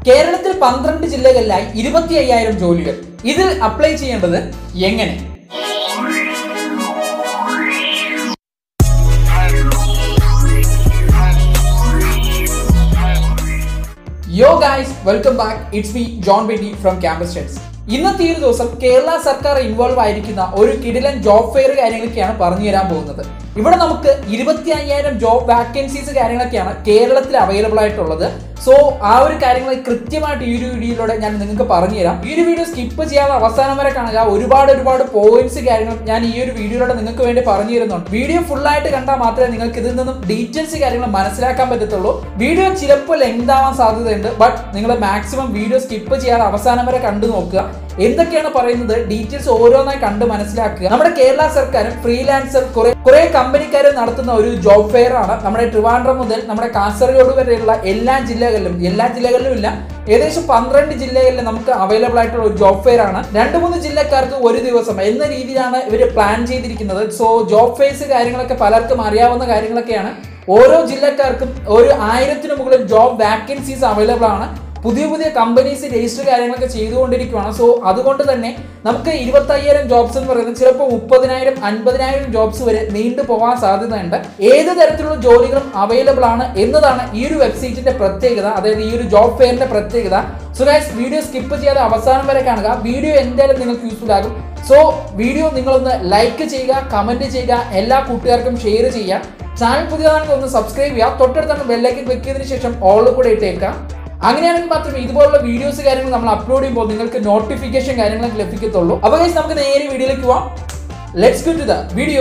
കേരളത്തിൽ പന്ത്രണ്ട് ജില്ലകളിലായി ഇരുപത്തി അയ്യായിരം ജോലികൾ ഇതിൽ അപ്ലൈ ചെയ്യേണ്ടത് എങ്ങനെ yo guys welcome back it's me John Benny from campus studs ഇന്നത്തെ ഈ ഒരു ദിവസം കേരള സർക്കാർ ഇൻവോൾവ് ആയിരിക്കുന്ന ഒരു കിടിലൻ ജോബ് ഫെയർ കാര്യങ്ങളൊക്കെയാണ് പറഞ്ഞു തരാൻ പോകുന്നത് ഇവിടെ നമുക്ക് ഇരുപത്തി അയ്യായിരം ജോബ് വാക്കൻസീസ് കാര്യങ്ങളൊക്കെയാണ് കേരളത്തിൽ അവൈലബിൾ ആയിട്ടുള്ളത് സോ ആ ഒരു കാര്യങ്ങൾ കൃത്യമായിട്ട് ഈ ഒരു വീഡിയോയിലൂടെ ഞാൻ നിങ്ങൾക്ക് പറഞ്ഞു തരാം ഈ ഒരു വീഡിയോ സ്കിപ്പ് ചെയ്യാതെ അവസാനം വരെ കാണുക ഒരുപാട് ഒരുപാട് പോയിന്റ്സ് കാര്യങ്ങൾ ഞാൻ ഈ ഒരു വീഡിയോയിലൂടെ നിങ്ങൾക്ക് വേണ്ടി പറഞ്ഞു തരുന്നുണ്ട് വീഡിയോ ഫുൾ ആയിട്ട് കണ്ടാൽ മാത്രമേ നിങ്ങൾക്ക് ഇതിൽ നിന്നും ഡീറ്റെയിൽസ് കാര്യങ്ങൾ മനസ്സിലാക്കാൻ പറ്റത്തുള്ളൂ വീഡിയോ ചിലപ്പോൾ ലെങ്ത് ആവാൻ സാധ്യതയുണ്ട് ബട്ട് നിങ്ങൾ മാക്സിമം വീഡിയോ സ്കിപ്പ് ചെയ്യാതെ അവസാനം വരെ കണ്ടു നോക്കുക എന്തൊക്കെയാണ് പറയുന്നത് ഡീറ്റെയിൽസ് ഓരോന്നായി കണ്ട് മനസ്സിലാക്കുക നമ്മുടെ കേരള സർക്കാരും ഫ്രീലാൻസർ കുറെ കുറെ കമ്പനിക്കാർ നടത്തുന്ന ഒരു ജോബ് ഫെയർ ആണ് നമ്മുടെ ട്രിവാൻഡ്രം മുതൽ നമ്മുടെ കാസർഗോഡ് വരെയുള്ള എല്ലാ ജില്ലകളിലും എല്ലാ ജില്ലകളിലും ഇല്ല ഏകദേശം പന്ത്രണ്ട് ജില്ലകളിൽ നമുക്ക് അവൈലബിൾ ആയിട്ടുള്ള ഒരു ജോബ് ഫെയർ ആണ് രണ്ട് മൂന്ന് ജില്ലക്കാർക്ക് ഒരു ദിവസം എന്ന രീതിയിലാണ് ഇവർ പ്ലാൻ ചെയ്തിരിക്കുന്നത് സോ ജോബ് ഫെയർസ് കാര്യങ്ങളൊക്കെ പലർക്കും അറിയാവുന്ന കാര്യങ്ങളൊക്കെയാണ് ഓരോ ജില്ലക്കാർക്കും ഒരു ആയിരത്തിന് മുകളിൽ ജോബ് വാക്കൻസീസ് അവൈലബിൾ ആണ് പുതിയ പുതിയ കമ്പനീസ് രജിസ്റ്റർ കാര്യങ്ങളൊക്കെ ചെയ്തുകൊണ്ടിരിക്കുകയാണ് സോ അതുകൊണ്ട് തന്നെ നമുക്ക് ഇരുപത്തി അയ്യായിരം ജോബ്സ് എന്ന് പറയുന്നത് ചിലപ്പോൾ മുപ്പതിനായിരം അൻപതിനായിരം ജോബ്സ് വരെ നീണ്ടു പോകാൻ സാധ്യതയുണ്ട് ഏത് തരത്തിലുള്ള ജോലികളും അവൈലബിൾ ആണ് എന്നതാണ് ഈ ഒരു വെബ്സൈറ്റിന്റെ പ്രത്യേകത അതായത് ഈ ഒരു ജോബ് ഫെയറിന്റെ പ്രത്യേകത സോ ഗൈസ് വീഡിയോ സ്കിപ്പ് ചെയ്യാതെ അവസാനം വരെ കാണുക വീഡിയോ എന്തായാലും നിങ്ങൾക്ക് യൂസ്ഫുൾ ആകും സോ വീഡിയോ നിങ്ങളൊന്ന് ലൈക്ക് ചെയ്യുക കമന്റ് ചെയ്യുക എല്ലാ കൂട്ടുകാർക്കും ഷെയർ ചെയ്യുക ചാനൽ പുതിയതാണെങ്കിൽ ഒന്ന് സബ്സ്ക്രൈബ് ചെയ്യുക തൊട്ടടുത്താണ് ബെല്ലൈക്കൻ ക്ലിക്ക് ചെയ്തതിനു ശേഷം ഓൾ കൂടെ ഇട്ടേക്കാം അങ്ങനെയാണെങ്കിൽ മാത്രമേ ഇതുപോലുള്ള വീഡിയോസ് കാര്യങ്ങൾ നമ്മൾ അപ്ലോഡ് ചെയ്യുമ്പോൾ നിങ്ങൾക്ക് നോട്ടിഫിക്കേഷൻ കാര്യങ്ങളൊക്കെ ലഭിക്കത്തുള്ളൂ അപ്പോൾ ഗൈസ് നമുക്ക് നേരെ വീഡിയോയിലേക്ക് പോവാം let's go to the video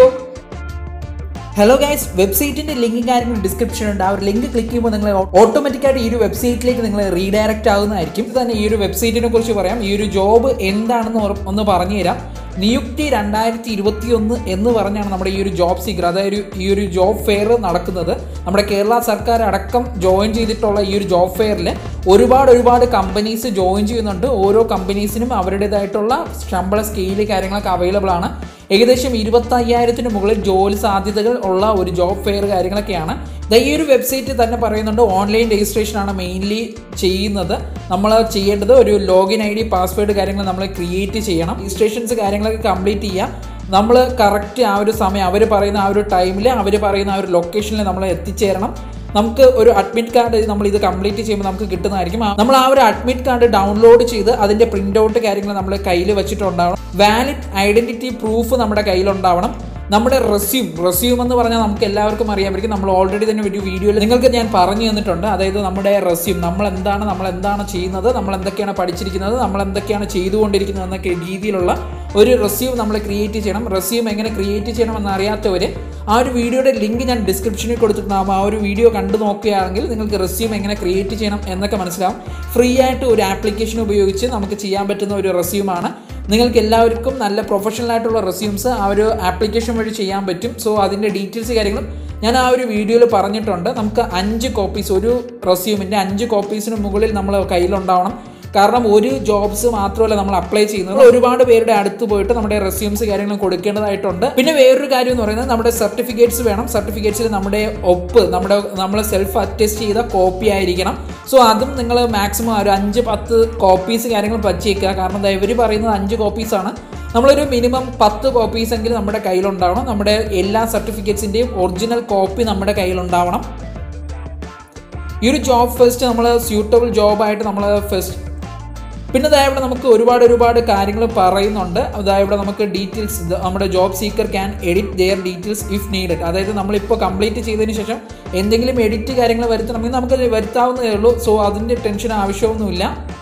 hello guys വെബ്സൈറ്റിന്റെ ലിങ്ക് കാര്യങ്ങൾ ഡിസ്ക്രിപ്ഷൻ ഉണ്ട് ആ ഒരു ലിങ്ക് ക്ലിക്ക് ചെയ്യുമ്പോൾ നിങ്ങൾ ഓട്ടോമാറ്റിക്കായിട്ട് ഈ ഒരു വെബ്സൈറ്റിലേക്ക് നിങ്ങൾ റീഡയറക്റ്റ് ആകുന്നതായിരിക്കും ഇത് തന്നെ ഈ ഒരു വെബ്സൈറ്റിനെ കുറിച്ച് പറയാം ഈ ഒരു ജോബ് എന്താണെന്ന് ഉറ- ഒന്ന് പറഞ്ഞു തരാം നിയുക്തി രണ്ടായിരത്തി ഇരുപത്തി ഒന്ന് എന്ന് പറഞ്ഞാണ് നമ്മുടെ ഈ ഒരു ജോബ് സീക്കർ അതായത് ഈ ഒരു ജോബ് ഫെയർ നടക്കുന്നത് നമ്മുടെ കേരള സർക്കാർ അടക്കം ജോയിൻ ചെയ്തിട്ടുള്ള ഈ ഒരു ജോബ് ഫെയറിൽ ഒരുപാട് ഒരുപാട് കമ്പനീസ് ജോയിൻ ചെയ്യുന്നുണ്ട് ഓരോ കമ്പനീസിനും അവരുടേതായിട്ടുള്ള ശമ്പള സ്കെയില് കാര്യങ്ങളൊക്കെ അവൈലബിൾ ആണ് ഏകദേശം ഇരുപത്തി അയ്യായിരത്തിന് മുകളിൽ ജോലി സാധ്യതകൾ ഉള്ള ഒരു ജോബ് ഫെയർ കാര്യങ്ങളൊക്കെയാണ് ദാ ഈ ഒരു വെബ്സൈറ്റ് തന്നെ പറയുന്നുണ്ട് ഓൺലൈൻ രജിസ്ട്രേഷൻ ആണ് മെയിൻലി ചെയ്യുന്നത് നമ്മൾ ചെയ്യേണ്ടത് ഒരു ലോഗിൻ ഐ ഡി പാസ്വേഡ് കാര്യങ്ങൾ നമ്മൾ ക്രിയേറ്റ് ചെയ്യണം രജിസ്ട്രേഷൻസ് കാര്യങ്ങളൊക്കെ കംപ്ലീറ്റ് ചെയ്യുക നമ്മൾ കറക്റ്റ് ആ ഒരു സമയം അവർ പറയുന്ന ആ ഒരു ടൈമിൽ അവർ പറയുന്ന ആ ഒരു ലൊക്കേഷനിൽ നമ്മൾ എത്തിച്ചേരണം നമുക്ക് ഒരു അഡ്മിറ്റ് കാർഡ് നമ്മൾ ഇത് കംപ്ലീറ്റ് ചെയ്യുമ്പോൾ നമുക്ക് കിട്ടുന്നതായിരിക്കും ആ- നമ്മൾ ആ ഒരു അഡ്മിറ്റ് കാർഡ് ഡൗൺലോഡ് ചെയ്ത് അതിന്റെ പ്രിന്റ് ഔട്ട് കാര്യങ്ങൾ നമ്മൾ കയ്യിൽ വെച്ചിട്ടുണ്ടാവണം വാലിഡ് ഐഡന്റിറ്റി പ്രൂഫ് നമ്മുടെ കയ്യിലുണ്ടാവണം നമ്മുടെ റെസ്യൂം റെസ്യൂം എന്ന് പറഞ്ഞാൽ നമുക്ക് എല്ലാവർക്കും അറിയാമായിരിക്കും നമ്മൾ ഓൾറെഡി തന്നെ ഒരു വീഡിയോയിൽ നിങ്ങൾക്ക് ഞാൻ പറഞ്ഞു തന്നിട്ടുണ്ട് അതായത് നമ്മുടെ റെസ്യൂം നമ്മൾ എന്താണ് നമ്മൾ എന്താണ് ചെയ്യുന്നത് നമ്മൾ എന്തൊക്കെയാണ് പഠിച്ചിരിക്കുന്നത് നമ്മൾ എന്തൊക്കെയാണ് ചെയ്തുകൊണ്ടിരിക്കുന്നത് എന്നൊക്കെ രീതിയിലുള്ള ഒരു റെസ്യൂം നമ്മൾ ക്രിയേറ്റ് ചെയ്യണം റെസ്യൂം എങ്ങനെ ക്രിയേറ്റ് ചെയ്യണം എന്ന് അറിയാത്തവർ ആ ഒരു വീഡിയോയുടെ ലിങ്ക് ഞാൻ ഡിസ്ക്രിപ്ഷനിൽ കൊടുത്തിട്ടുണ്ടാകും ആ ഒരു വീഡിയോ കണ്ടു നോക്കുകയാണെങ്കിൽ നിങ്ങൾക്ക് റെസ്യൂം എങ്ങനെ ക്രിയേറ്റ് ചെയ്യണം എന്നൊക്കെ മനസ്സിലാവും ഫ്രീ ആയിട്ട് ഒരു ആപ്ലിക്കേഷൻ ഉപയോഗിച്ച് നമുക്ക് ചെയ്യാൻ പറ്റുന്ന ഒരു റെസ്യൂമാണ് നിങ്ങൾക്ക് എല്ലാവർക്കും നല്ല പ്രൊഫഷണൽ ആയിട്ടുള്ള റെസ്യൂംസ് ആ ഒരു ആപ്ലിക്കേഷൻ വഴി ചെയ്യാൻ പറ്റും സോ അതിൻ്റെ ഡീറ്റെയിൽസ് കാര്യങ്ങളും ഞാൻ ആ ഒരു വീഡിയോയിൽ പറഞ്ഞിട്ടുണ്ട് നമുക്ക് അഞ്ച് കോപ്പീസ് ഒരു റെസ്യൂമിൻ്റെ അഞ്ച് കോപ്പീസിന് മുകളിൽ നമ്മൾ കയ്യിലുണ്ടാവണം കാരണം ഒരു ജോബ്സ് മാത്രമല്ല നമ്മൾ അപ്ലൈ ചെയ്യുന്നത് ഒരുപാട് പേരുടെ അടുത്ത് പോയിട്ട് നമ്മുടെ റെസ്യൂംസ് കാര്യങ്ങളും കൊടുക്കേണ്ടതായിട്ടുണ്ട് പിന്നെ വേറൊരു കാര്യം എന്ന് പറയുന്നത് നമ്മുടെ സർട്ടിഫിക്കറ്റ്സ് വേണം സർട്ടിഫിക്കറ്റ്സിൽ നമ്മുടെ ഒപ്പ് നമ്മുടെ നമ്മൾ സെൽഫ് അറ്റസ്റ്റ് ചെയ്ത കോപ്പി ആയിരിക്കണം സോ അതും നിങ്ങൾ മാക്സിമം ഒരു അഞ്ച് പത്ത് കോപ്പീസ് കാര്യങ്ങൾ വച്ചേക്കുക കാരണം ദാ ഇവർ പറയുന്നത് അഞ്ച് കോപ്പീസാണ് നമ്മളൊരു മിനിമം പത്ത് കോപ്പീസ് എങ്കിലും നമ്മുടെ കയ്യിലുണ്ടാവണം നമ്മുടെ എല്ലാ സർട്ടിഫിക്കറ്റ്സിൻ്റെയും ഒറിജിനൽ കോപ്പി നമ്മുടെ കയ്യിലുണ്ടാവണം ഈ ഒരു ജോബ് ഫസ്റ്റ് നമ്മൾ സ്യൂട്ടബിൾ ജോബായിട്ട് നമ്മൾ ഫസ്റ്റ് പിന്നെ ദാ ഇവിടെ നമുക്ക് ഒരുപാട് ഒരുപാട് കാര്യങ്ങൾ പറയുന്നുണ്ട് അതായത് ഇവിടെ നമുക്ക് ഡീറ്റെയിൽസ് നമ്മുടെ job seeker can edit their details if needed അതായത് നമ്മളിപ്പോൾ കംപ്ലീറ്റ് ചെയ്തതിന് ശേഷം എന്തെങ്കിലും എഡിറ്റ് കാര്യങ്ങൾ വരുത്തണമെങ്കിൽ നമുക്ക് വരുത്താവുന്നതേ ഉള്ളൂ സോ അതിൻ്റെ ടെൻഷൻ ആവശ്യമൊന്നുമില്ല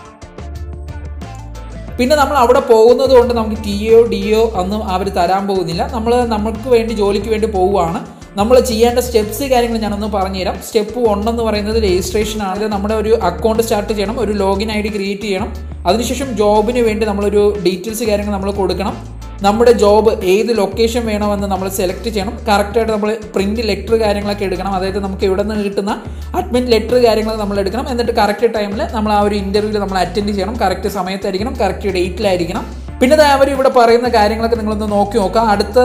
പിന്നെ നമ്മൾ അവിടെ പോകുന്നത് കൊണ്ട് നമുക്ക് ടി ഒ ഡി ഒ ഒന്നും അവർ തരാൻ പോകുന്നില്ല നമ്മൾ നമുക്ക് വേണ്ടി ജോലിക്ക് വേണ്ടി പോവുകയാണ് നമ്മൾ ചെയ്യേണ്ട സ്റ്റെപ്സ് കാര്യങ്ങൾ ഞാനൊന്ന് പറഞ്ഞുതരാം സ്റ്റെപ്പ് വൺ എന്ന് പറയുന്നത് രജിസ്ട്രേഷൻ ആണ് നമ്മുടെ ഒരു അക്കൗണ്ട് സ്റ്റാർട്ട് ചെയ്യണം ഒരു ലോഗിൻ ഐ ഡി ക്രിയേറ്റ് ചെയ്യണം അതിനുശേഷം ജോബിന് വേണ്ടി നമ്മളൊരു ഡീറ്റെയിൽസ് കാര്യങ്ങൾ നമ്മൾ കൊടുക്കണം നമ്മുടെ ജോബ് ഏത് ലൊക്കേഷൻ വേണമെന്ന് നമ്മൾ സെലക്ട് ചെയ്യണം കറക്റ്റായിട്ട് നമ്മൾ പ്രിന്റ് ലെറ്റർ കാര്യങ്ങളൊക്കെ എടുക്കണം അതായത് നമുക്ക് ഇവിടെ നിന്ന് കിട്ടുന്ന അഡ്മിറ്റ് ലെറ്റർ കാര്യങ്ങൾ നമ്മൾ എടുക്കണം എന്നിട്ട് കറക്റ്റ് ടൈമിൽ നമ്മൾ ആ ഒരു ഇന്റർവ്യൂവിൽ നമ്മൾ അറ്റൻഡ് ചെയ്യണം കറക്റ്റ് സമയത്തായിരിക്കണം കറക്റ്റ് ഡേറ്റിലായിരിക്കണം പിന്നെ ദാ അവർ ഇവിടെ പറയുന്ന കാര്യങ്ങളൊക്കെ നിങ്ങളൊന്ന് നോക്കി നോക്കാം അടുത്ത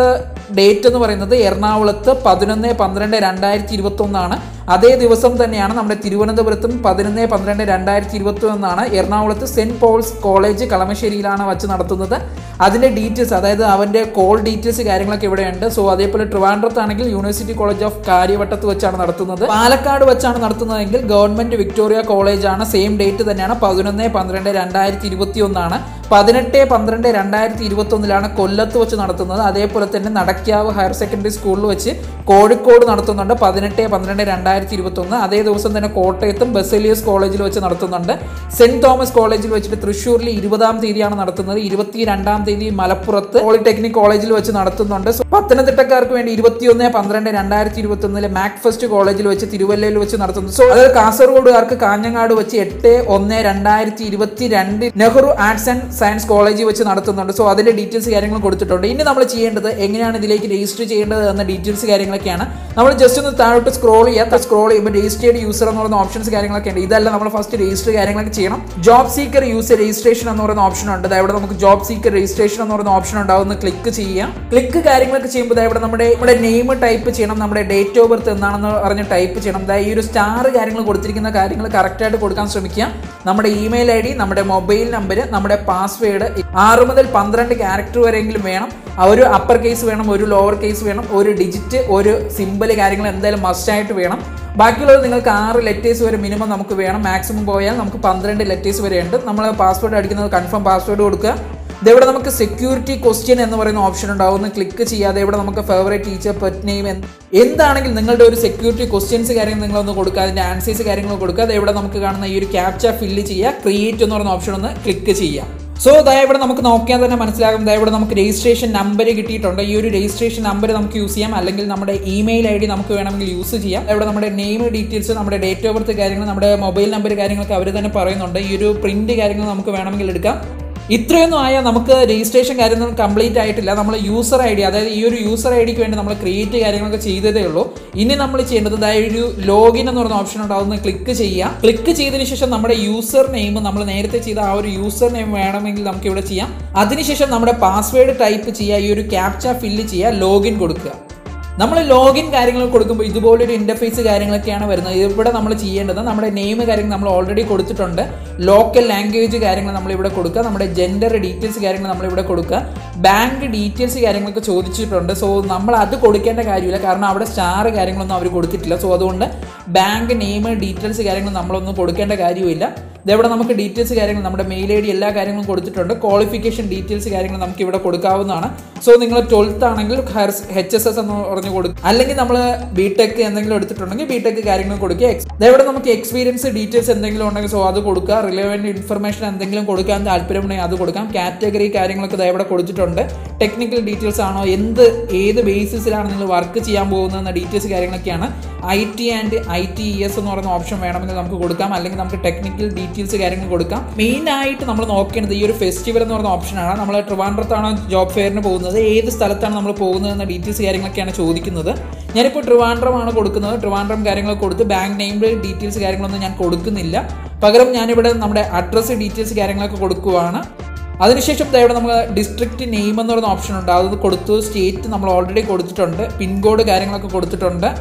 ഡേറ്റ് എന്ന് പറയുന്നത് എറണാകുളത്ത് പതിനൊന്ന് പന്ത്രണ്ട് രണ്ടായിരത്തി ഇരുപത്തി ഒന്നാണ് അതേ ദിവസം തന്നെയാണ് നമ്മുടെ തിരുവനന്തപുരത്തും പതിനൊന്ന് പന്ത്രണ്ട് രണ്ടായിരത്തി ഇരുപത്തി ഒന്നാണ് എറണാകുളത്ത് സെന്റ് പോൾസ് കോളേജ് കളമശ്ശേരിയിലാണ് വച്ച് നടത്തുന്നത് അതിന്റെ ഡീറ്റെയിൽസ് അതായത് അവന്റെ കോൾ ഡീറ്റെയിൽസ് കാര്യങ്ങളൊക്കെ ഇവിടെയുണ്ട് സോ അതേപോലെ ട്രിവാൻഡ്രത്താണെങ്കിൽ യൂണിവേഴ്സിറ്റി കോളേജ് ഓഫ് കാര്യവട്ടത്ത് വെച്ചാണ് നടത്തുന്നത് പാലക്കാട് വെച്ചാണ് നടത്തുന്നതെങ്കിൽ ഗവൺമെന്റ് വിക്ടോറിയ കോളേജ് ആണ് സെയിം ഡേറ്റ് തന്നെയാണ് പതിനൊന്ന് പന്ത്രണ്ട് രണ്ടായിരത്തി ഇരുപത്തി ഒന്നാണ് പതിനെട്ട് പന്ത്രണ്ട് രണ്ടായിരത്തി ഇരുപത്തി ഒന്നിലാണ് കൊല്ലത്ത് വെച്ച് നടത്തുന്നത് അതേപോലെ തന്നെ നടക്കാവ് ഹയർ സെക്കൻഡറി സ്കൂളിൽ വെച്ച് കോഴിക്കോട് നടത്തുന്നുണ്ട് പതിനെട്ട് പന്ത്രണ്ട് രണ്ടായിരത്തി ഇരുപത്തി ഒന്ന് അതേ ദിവസം തന്നെ കോട്ടയത്തും ബെസലിയസ് കോളേജിൽ വെച്ച് നടത്തുന്നുണ്ട് സെന്റ് തോമസ് കോളേജിൽ വെച്ചിട്ട് തൃശ്ശൂരിൽ ഇരുപതാം തീയതിയാണ് നടത്തുന്നത് ഇരുപത്തി രണ്ടാം തീയതി മലപ്പുറത്ത് പോളിടെക്നിക് കോളേജിൽ വെച്ച് നടത്തുന്നുണ്ട് So, പത്തനംതിട്ടക്കാർക്ക് വേണ്ടി ഇരുപത്തിയൊന്ന് പന്ത്രണ്ട് രണ്ടായിരത്തി ഇരുപത്തി ഒന്നിലെ മാക് ഫസ്റ്റ് കോളേജിൽ വെച്ച് തിരുവല്ലയിൽ വെച്ച് നടത്തുന്നു സോ അതായത് കാസർഗോഡുകാർക്ക് കാഞ്ഞങ്ങാട് വെച്ച് എട്ട് ഒന്ന് രണ്ടായിരത്തി ഇരുപത്തി രണ്ട് നെഹ്റു ആർട്സ് ആൻഡ് സയൻസ് കോളേജിൽ വെച്ച് നടത്തുന്നുണ്ട് സോ അതിന്റെ ഡീറ്റെയിൽസ് കാര്യങ്ങൾ കൊടുത്തിട്ടുണ്ട് ഇനി നമ്മൾ ചെയ്യേണ്ടത് എങ്ങനെയാണ് ഇതിലേക്ക് രജിസ്റ്റർ ചെയ്യേണ്ടത് എന്ന ഡീറ്റെയിൽസ് കാര്യങ്ങളൊക്കെയാണ് നമ്മൾ ജസ്റ്റ് ഒന്ന് താഴോട്ട് സ്ക്രോൾ ചെയ്യുക സ്ക്രോൾ ചെയ്യുമ്പോൾ രജിസ്റ്റേർഡ് യൂസർ എന്ന് പറയുന്ന ഓപ്ഷൻസ് കാര്യങ്ങളൊക്കെ ഉണ്ട് ഇതല്ല നമ്മൾ ഫസ്റ്റ് രജിസ്റ്റർ കാര്യങ്ങളൊക്കെ ചെയ്യണം ജോബ് സീക്കർ യൂസർ രജിസ്ട്രേഷൻ എന്ന് പറയുന്ന ഓപ്ഷൻ ഉണ്ട് ദാ ഇവിടെ നമുക്ക് ജോബ് സീക്കർ രജിസ്ട്രേഷൻ എന്ന് പറയുന്ന ഓപ്ഷൻ ഉണ്ടാവും ക്ലിക്ക് ചെയ്യാം ക്ലിക്ക് കാര്യങ്ങളൊക്കെ ചെയ്യുമ്പോൾ ദാ ഇവിടെ നമ്മുടെ നമ്മുടെ നെയിം ടൈപ്പ് ചെയ്യണം നമ്മുടെ ഡേറ്റ് ഓഫ് ബർത്ത് എന്താണെന്ന് പറഞ്ഞ് ടൈപ്പ് ചെയ്യണം ദാ ഈ ഒരു സ്റ്റാർ കാര്യങ്ങൾ കൊടുത്തിരിക്കുന്ന കാര്യങ്ങൾ കറക്റ്റായിട്ട് കൊടുക്കാൻ ശ്രമിക്കുക നമ്മുടെ ഇമെയിൽ ഐ ഡി നമ്മുടെ മൊബൈൽ നമ്പർ നമ്മുടെ പാസ്വേഡ് ആറ് മുതൽ പന്ത്രണ്ട് ക്യാരക്ടർ വരെയെങ്കിലും വേണം ആ ഒരു അപ്പർ കേസ് വേണം ഒരു ലോവർ കേസ് വേണം ഒരു ഡിജിറ്റ് ഒരു സിമ്പിൾ കാര്യങ്ങൾ എന്തായാലും മസ്റ്റായിട്ട് വേണം ബാക്കിയുള്ളത് നിങ്ങൾക്ക് ആറ് ലെറ്റേഴ്സ് വരെ മിനിമം നമുക്ക് വേണം മാക്സിമം പോയാൽ നമുക്ക് പന്ത്രണ്ട് ലെറ്റേഴ്സ് വരെ ഉണ്ട് നമ്മൾ പാസ്വേഡ് അടിക്കുന്നത് കൺഫേം പാസ്വേഡ് കൊടുക്കുക ഇതെവിടെ നമുക്ക് സെക്യൂരിറ്റി ക്വസ്റ്റ്യൻ എന്ന് പറയുന്ന ഓപ്ഷൻ ഉണ്ടാവും ഒന്ന് ക്ലിക്ക് ചെയ്യാതെ ഇവിടെ നമുക്ക് ഫേവറേറ്റ് ടീച്ചർ പെറ്റ് നെയിം എന്താണെങ്കിൽ നിങ്ങളുടെ ഒരു സെക്യൂരിറ്റി ക്വസ്റ്റ്യൻസ് കാര്യങ്ങൾ നിങ്ങളൊന്ന് കൊടുക്കുക അതിൻ്റെ ആൻസേഴ്സ് കാര്യങ്ങൾ കൊടുക്കുക അത് ഇവിടെ നമുക്ക് കാണുന്ന ഈ ഒരു ക്യാപ്ച ഫില്ല് ചെയ്യുക ക്രിയേറ്റ് എന്ന് പറയുന്ന ഓപ്ഷൻ ഒന്ന് ക്ലിക്ക് ചെയ്യാം സോ ദാ ഇവിടെ നമുക്ക് നോക്കിയാൽ തന്നെ മനസ്സിലാകും ദാ ഇവിടെ നമുക്ക് രജിസ്ട്രേഷൻ നമ്പർ കിട്ടിയിട്ടുണ്ട് ഈ ഒരു രജിസ്ട്രേഷൻ നമ്പർ നമുക്ക് യൂസ് ചെയ്യാം അല്ലെങ്കിൽ നമ്മുടെ ഇമെയിൽ ഐ ഡി നമുക്ക് വേണമെങ്കിൽ യൂസ് ചെയ്യാം ഇവിടെ നമ്മുടെ നെയിം ഡീറ്റെയിൽസ് നമ്മുടെ ഡേറ്റ് ഓഫ് ബർത്ത് കാര്യങ്ങൾ നമ്മുടെ മൊബൈൽ നമ്പർ കാര്യങ്ങളൊക്കെ അവർ തന്നെ പറയുന്നുണ്ട് ഈ ഒരു പ്രിന്റ് കാര്യങ്ങൾ നമുക്ക് വേണമെങ്കിൽ എടുക്കാം ഇത്രയൊന്നും ആയാൽ നമുക്ക് രജിസ്ട്രേഷൻ കാര്യങ്ങൾ കംപ്ലീറ്റ് ആയിട്ടില്ല നമ്മൾ യൂസർ ഐ ഡി അതായത് ഈ ഒരു യൂസർ ഐ ഡിക്ക് വേണ്ടി നമ്മൾ ക്രിയേറ്റ് കാര്യങ്ങളൊക്കെ ചെയ്തതേ ഉള്ളൂ ഇനി നമ്മൾ ചെയ്യേണ്ടത് അതായത് ഒരു ലോഗിൻ എന്ന് പറയുന്ന ഓപ്ഷൻ ഉണ്ടാവുന്ന ക്ലിക്ക് ചെയ്യുക ക്ലിക്ക് ചെയ്തതിന് ശേഷം നമ്മുടെ യൂസർ നെയിം നമ്മൾ നേരത്തെ ചെയ്ത ആ ഒരു യൂസർ നെയിം വേണമെങ്കിൽ നമുക്ക് ഇവിടെ ചെയ്യാം അതിനുശേഷം നമ്മുടെ പാസ്വേഡ് ടൈപ്പ് ചെയ്യുക ഈ ഒരു ക്യാപ്ച ഫില്ല് ചെയ്യുക ലോഗിൻ കൊടുക്കുക നമ്മൾ ലോഗിൻ കാര്യങ്ങൾ കൊടുക്കുമ്പോൾ ഇതുപോലൊരു ഇന്റർഫേസ് കാര്യങ്ങളൊക്കെയാണ് വരുന്നത് ഇവിടെ നമ്മൾ ചെയ്യേണ്ടത് നമ്മുടെ നെയിം കാര്യങ്ങൾ നമ്മൾ ഓൾറെഡി കൊടുത്തിട്ടുണ്ട് ലോക്കൽ ലാംഗ്വേജ് കാര്യങ്ങൾ നമ്മൾ ഇവിടെ കൊടുക്കുക നമ്മുടെ ജെൻഡർ ഡീറ്റെയിൽസ് കാര്യങ്ങൾ നമ്മൾ ഇവിടെ കൊടുക്കുക ബാങ്ക് ഡീറ്റെയിൽസ് കാര്യങ്ങളൊക്കെ ചോദിച്ചിട്ടുണ്ട് സോ നമ്മൾ അത് കൊടുക്കേണ്ട കാര്യമില്ല കാരണം അവിടെ സ്റ്റാർ കാര്യങ്ങളൊന്നും അവർ കൊടുത്തിട്ടില്ല സോ അതുകൊണ്ട് ബാങ്ക് നെയിം ഡീറ്റെയിൽസ് കാര്യങ്ങൾ നമ്മളൊന്നും കൊടുക്കേണ്ട കാര്യമില്ല ഇതെവിടെ നമുക്ക് ഡീറ്റെയിൽസ് കാര്യങ്ങൾ നമ്മുടെ മെയിൽ ഐ ഡി എല്ലാ കാര്യങ്ങളും കൊടുത്തിട്ടുണ്ട് ക്വാളിഫിക്കേഷൻ ഡീറ്റെയിൽസ് കാര്യങ്ങൾ നമുക്ക് ഇവിടെ കൊടുക്കാവുന്നതാണ് സോ നിങ്ങൾ ട്വൽത്ത് ആണെങ്കിൽ ഹയർ എച്ച് എസ് എസ് എന്ന് പറഞ്ഞ് കൊടുക്കും അല്ലെങ്കിൽ നമ്മൾ ബി ടെക് എന്തെങ്കിലും എടുത്തിട്ടുണ്ടെങ്കിൽ ബി ടെക് കാര്യങ്ങൾ കൊടുക്കുക ഇതെവിടെ നമുക്ക് എക്സ്പീരിയൻസ് ഡീറ്റെയിൽസ് എന്തെങ്കിലും ഉണ്ടെങ്കിൽ സോ അത് കൊടുക്കുക റിലവൻറ്റ് ഇൻഫർമേഷൻ എന്തെങ്കിലും കൊടുക്കാൻ താല്പര്യമുണ്ടെങ്കിൽ അത് കൊടുക്കാം കാറ്റഗറി കാര്യങ്ങളൊക്കെ ഇവിടെ കൊടുത്തിട്ടുണ്ട് ടെക്നിക്കൽ ഡീറ്റെയിൽസ് ആണോ എന്ത് ഏത് ബേസിസിലാണ് നിങ്ങൾ വർക്ക് ചെയ്യാൻ പോകുന്നതെന്ന ഡീറ്റെയിൽസ് കാര്യങ്ങളൊക്കെയാണ് I T and I T E S എന്ന് പറയുന്ന ഓപ്ഷൻ വേണമെങ്കിൽ നമുക്ക് കൊടുക്കാം അല്ലെങ്കിൽ നമുക്ക് ടെക്നിക്കൽ ഡീറ്റെയിൽസ് കാര്യങ്ങൾ കൊടുക്കാം മെയിൻ ആയിട്ട് നമ്മൾ നോക്കേണ്ടത് ഈ ഒരു ഫെസ്റ്റിവൽ എന്ന് പറയുന്ന ഓപ്ഷനാണ് നമ്മൾ ട്രിവാൻഡ്രത്താണ് ജോബ് ഫെയറിന് പോകുന്നത് ഏത് സ്ഥലത്താണ് നമ്മൾ പോകുന്നത് എന്ന ഡീറ്റെയിൽസ് കാര്യങ്ങളൊക്കെയാണ് ചോദിക്കുന്നത് ഞാനിപ്പോൾ ട്രിവാൻഡ്രമാണ് കൊടുക്കുന്നത് ട്രിവാൻഡ്രം കാര്യങ്ങൾ കൊടുത്ത് ബാങ്ക് നെയിം ഡീറ്റെയിൽസ് കാര്യങ്ങളൊന്നും ഞാൻ കൊടുക്കുന്നില്ല പകരം ഞാനിവിടെ നമ്മുടെ അഡ്രസ്സ് ഡീറ്റെയിൽസ് കാര്യങ്ങളൊക്കെ കൊടുക്കുവാണ് അതിനുശേഷം ദാ ഇവിടെ നമ്മൾ ഡിസ്ട്രിക്റ്റ് നെയിം എന്ന് പറയുന്ന ഓപ്ഷൻ ഉണ്ട് അത് കൊടുത്തു സ്റ്റേറ്റ് നമ്മൾ ഓൾറെഡി കൊടുത്തിട്ടുണ്ട് പിൻകോഡ് കാര്യങ്ങളൊക്കെ കൊടുത്തിട്ടുണ്ട്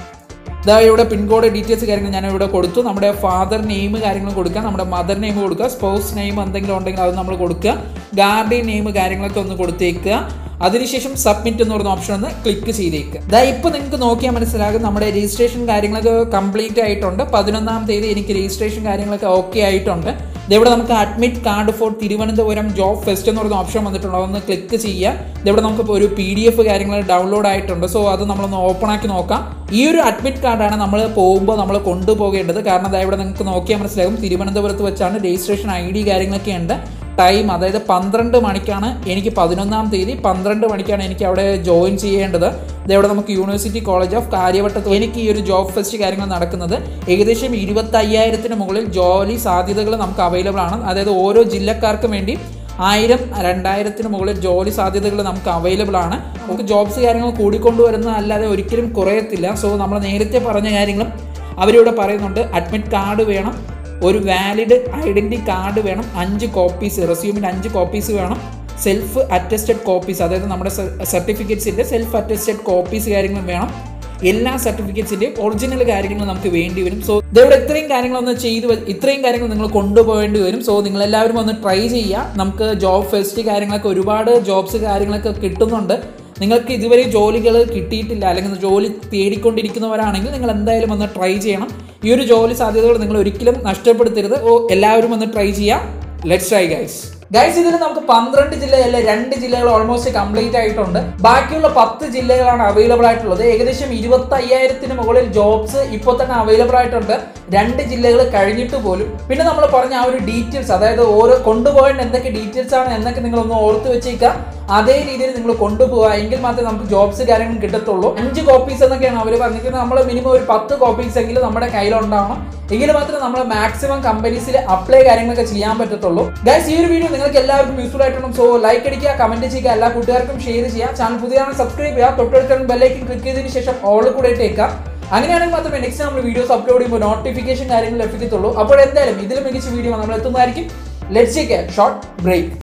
ഇതാ ഇവിടെ പിൻകോഡ് ഡീറ്റെയിൽസ് കാര്യങ്ങൾ ഞാൻ ഇവിടെ കൊടുത്തു നമ്മുടെ ഫാദർ നെയിം കാര്യങ്ങൾ കൊടുക്കുക നമ്മുടെ മദർ നെയിം കൊടുക്കുക സ്പൗസ് നെയിം എന്തെങ്കിലും ഉണ്ടെങ്കിൽ അത് നമ്മൾ കൊടുക്കുക ഗാർഡിയൻ നെയിം കാര്യങ്ങളൊക്കെ ഒന്ന് കൊടുത്തേക്കുക അതിനുശേഷം സബ്മിറ്റ് എന്ന് പറയുന്ന ഓപ്ഷൻ ഒന്ന് ക്ലിക്ക് ചെയ്തേക്കുക ഇതാ ഇപ്പോൾ നിങ്ങൾക്ക് നോക്കിയാൽ മനസ്സിലാകും നമ്മുടെ രജിസ്ട്രേഷൻ കാര്യങ്ങളൊക്കെ കംപ്ലീറ്റ് ആയിട്ടുണ്ട് പതിനൊന്നാം തീയതി എനിക്ക് രജിസ്ട്രേഷൻ കാര്യങ്ങളൊക്കെ ഓക്കെ ആയിട്ടുണ്ട് ഇതെവിടെ നമുക്ക് admit card for Thiruvananthapuram job fest എന്ന് പറയുന്ന ഓപ്ഷൻ വന്നിട്ടുണ്ട് അതൊന്ന് ക്ലിക്ക് ചെയ്യുക ഇതെവിടെ നമുക്ക് ഇപ്പോൾ ഒരു പി ഡി എഫ് കാര്യങ്ങൾ ഡൗൺലോഡ് ആയിട്ടുണ്ട് സോ അത് നമ്മളൊന്ന് ഓപ്പൺ ആക്കി നോക്കാം ഈ ഒരു അഡ്മിറ്റ് കാർഡാണ് നമ്മൾ പോകുമ്പോൾ നമ്മൾ കൊണ്ടുപോകേണ്ടത് കാരണം അതായത് ഇവിടെ നിങ്ങൾക്ക് നോക്കിയാൽ മനസ്സിലാകും തിരുവനന്തപുരത്ത് വെച്ചാണ് രജിസ്ട്രേഷൻ ഐ ഡി കാര്യങ്ങളൊക്കെ ഉണ്ട് ടൈം അതായത് പന്ത്രണ്ട് മണിക്കാണ് എനിക്ക് പതിനൊന്നാം തീയതി പന്ത്രണ്ട് മണിക്കാണ് എനിക്ക് അവിടെ ജോയിൻ ചെയ്യേണ്ടത് ഇതവിടെ നമുക്ക് യൂണിവേഴ്സിറ്റി കോളേജ് ഓഫ് കാര്യവട്ടത്ത് എനിക്ക് ഈ ഒരു ജോബ് ഫെസ്റ്റ് കാര്യങ്ങൾ നടക്കുന്നത് ഏകദേശം ഇരുപത്തി അയ്യായിരത്തിന് മുകളിൽ ജോലി സാധ്യതകൾ നമുക്ക് അവൈലബിൾ ആണ് അതായത് ഓരോ ജില്ലക്കാർക്കും വേണ്ടി ആയിരം രണ്ടായിരത്തിന് മുകളിൽ ജോലി സാധ്യതകൾ നമുക്ക് അവൈലബിൾ ആണ് നമുക്ക് ജോബ്സ് കാര്യങ്ങൾ കൂടിക്കൊണ്ടുവരുന്ന അല്ലാതെ ഒരിക്കലും കുറയത്തില്ല സോ നമ്മൾ നേരത്തെ പറഞ്ഞ കാര്യങ്ങളും അവരിവിടെ പറയുന്നുണ്ട് അഡ്മിറ്റ് കാർഡ് വേണം ഒരു വാലിഡ് ഐഡൻറ്റി കാർഡ് വേണം അഞ്ച് കോപ്പീസ് റെസ്യൂമിൻ്റെ അഞ്ച് കോപ്പീസ് വേണം സെൽഫ് അറ്റസ്റ്റഡ് കോപ്പീസ് അതായത് നമ്മുടെ സർട്ടിഫിക്കറ്റ്സിൻ്റെ സെൽഫ് അറ്റസ്റ്റഡ് കോപ്പീസ് കാര്യങ്ങളും വേണം എല്ലാ സർട്ടിഫിക്കറ്റ്സിൻ്റെയും ഒറിജിനൽ കാര്യങ്ങൾ നമുക്ക് വേണ്ടി വരും സോ ഇതവിടെ ഇത്രയും കാര്യങ്ങളൊന്ന് ചെയ്ത് വെ- ഇത്രയും കാര്യങ്ങൾ നിങ്ങൾ കൊണ്ടുപോകേണ്ടി വരും സോ നിങ്ങൾ എല്ലാവരും ഒന്ന് ട്രൈ ചെയ്യുക നമുക്ക് ജോബ് ഫെസ്റ്റ് കാര്യങ്ങളൊക്കെ ഒരുപാട് ജോബ്സ് കാര്യങ്ങളൊക്കെ കിട്ടുന്നുണ്ട് നിങ്ങൾക്ക് ഇതുവരെ ജോലികൾ കിട്ടിയിട്ടില്ല അല്ലെങ്കിൽ ജോലി തേടിക്കൊണ്ടിരിക്കുന്നവരാണെങ്കിൽ നിങ്ങൾ എന്തായാലും ഒന്ന് ട്രൈ ചെയ്യണം ഈ ഒരു ജോലി സാധ്യതകൾ നിങ്ങൾ ഒരിക്കലും നഷ്ടപ്പെടുത്തരുത് ഓ എല്ലാവരും ഒന്ന് ട്രൈ ചെയ്യാം ലെറ്റ്സ് ട്രൈ ഗൈസ് ഗൈസ് ഇതിൽ നമുക്ക് പന്ത്രണ്ട് ജില്ലകളിലെ രണ്ട് ജില്ലകൾ ഓൾമോസ്റ്റ് കംപ്ലീറ്റ് ആയിട്ടുണ്ട് ബാക്കിയുള്ള പത്ത് ജില്ലകളാണ് അവൈലബിൾ ആയിട്ടുള്ളത് ഏകദേശം ഇരുപത്തി അയ്യായിരത്തിന് മുകളിൽ ജോബ്സ് ഇപ്പോൾ തന്നെ അവൈലബിൾ ആയിട്ടുണ്ട് രണ്ട് ജില്ലകൾ കഴിഞ്ഞിട്ട് പോലും പിന്നെ നമ്മൾ പറഞ്ഞ ആ ഒരു ഡീറ്റെയിൽസ് അതായത് ഓരോ കൊണ്ടുപോകേണ്ട എന്തൊക്കെ ഡീറ്റെയിൽസ് ആണ് എന്നൊക്കെ നിങ്ങൾ ഒന്ന് ഓർത്ത് വെച്ചേക്കുക അതേ രീതിയിൽ നിങ്ങൾ കൊണ്ടുപോകുക എങ്കിൽ മാത്രമേ നമുക്ക് ജോബ്സ് കാര്യങ്ങൾ കിട്ടത്തുള്ളൂ അഞ്ച് കോപ്പീസ് എന്നൊക്കെയാണ് അവർ പറഞ്ഞിരിക്കുന്നത് നമ്മൾ മിനിമം ഒരു പത്ത് കോപ്പീസ് എങ്കിലും നമ്മുടെ കയ്യിലുണ്ടാവണം എങ്കിൽ മാത്രമേ നമ്മൾ മാക്സിമം കമ്പനീസിൽ അപ്ലൈ കാര്യങ്ങളൊക്കെ ചെയ്യാൻ പറ്റത്തുള്ളൂ ഗൈസ് ഈ ഒരു വീഡിയോ നിങ്ങൾക്ക് എല്ലാവർക്കും യൂസ്ഫുൾ ആയിട്ടുണ്ട് സോ ലൈക്ക് അടിക്കുക കമന്റ് ചെയ്യുക എല്ലാ കൂട്ടുകാർക്കും ഷെയർ ചെയ്യുക ചാനൽ പുതിയതാണ് സബ്സ്ക്രൈബ് ചെയ്യുക തൊട്ടടുത്ത ബെല്ലൈക്കൻ ക്ലിക്ക് ചെയ്തതിന് ശേഷം ഓൾ കൂടെ ഇട്ടേക്കുക അങ്ങനെയാണെങ്കിൽ മാത്രമേ നെക്സ്റ്റ് നമ്മൾ വീഡിയോസ് അപ്ലോഡ് ചെയ്യുമ്പോൾ നോട്ടിഫിക്കേഷൻ കാര്യങ്ങൾ ലഭിക്കത്തുള്ളൂ അപ്പോൾ എന്തായാലും ഇതിലും മികച്ച വീഡിയോ നമ്മൾ എത്തുന്നതായിരിക്കും let's take a short break